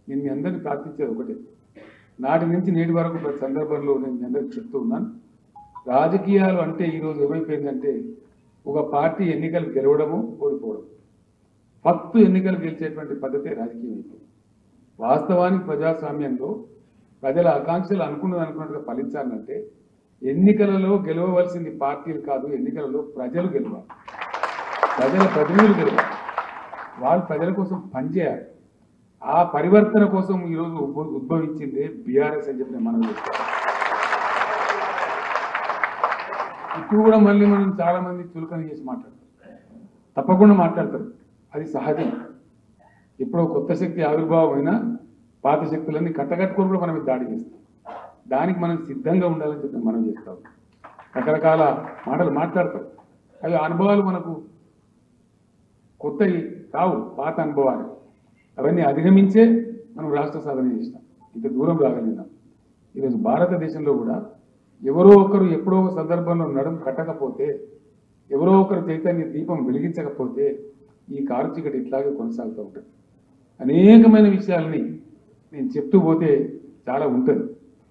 నేను మీ అందరినీ ప్రార్థించేది ఒకటే నాటి నుంచి నేటి వరకు ప్రతి సందర్భంలో నేను మీ అందరికి చెప్తూ ఉన్నాను రాజకీయాలు అంటే ఈరోజు ఏమైపోయిందంటే ఒక పార్టీ ఎన్నికలు గెలవడము ఓడిపోవడం ఫస్ట్ ఎన్నికలు గెలిచేటువంటి పద్ధతే రాజకీయం అయిపోయింది వాస్తవానికి ప్రజాస్వామ్యంలో ప్రజల ఆకాంక్షలు అనుకున్నది అనుకున్నట్టుగా ఫలించాలంటే ఎన్నికలలో గెలవవలసింది పార్టీలు కాదు ఎన్నికలలో ప్రజలు గెలవాలి ప్రజల ప్రతినిధులు గెలవాలి వాళ్ళు ప్రజల కోసం పనిచేయాలి ఆ పరివర్తన కోసం ఈరోజు ఉద్భ- ఉద్భవించింది బీఆర్ఎస్ అని చెప్పి మనం చేస్తాం ఇప్పుడు కూడా మళ్ళీ మనం చాలా మంది చులకన చేసి మాట్లాడతారు తప్పకుండా మాట్లాడతారు అది సహజం ఎప్పుడో కొత్త శక్తి ఆవిర్భావం అయినా పాత శక్తులన్నీ కట్టకట్టుకొని కూడా మనం మీద దాడి చేస్తాం దానికి మనం సిద్ధంగా ఉండాలని చెప్పి మనం చేస్తాం రకరకాల మాటలు మాట్లాడతాం అవి అనుభవాలు మనకు కొత్తవి కావు పాత అనుభవాలు అవన్నీ అధిగమించే మనం రాష్ట్ర సాధన చేసినాం ఇంత దూరం రాగలిగినాం ఈరోజు భారతదేశంలో కూడా ఎవరో ఒకరు ఎప్పుడో ఒక సందర్భంలో నడుము కట్టకపోతే ఎవరో ఒకరు చైతన్య దీపం వెలిగించకపోతే ఈ కారు చీకటి ఇట్లాగే కొనసాగుతూ ఉంటుంది అనేకమైన విషయాల్ని నేను చెప్తూ పోతే చాలా ఉంటుంది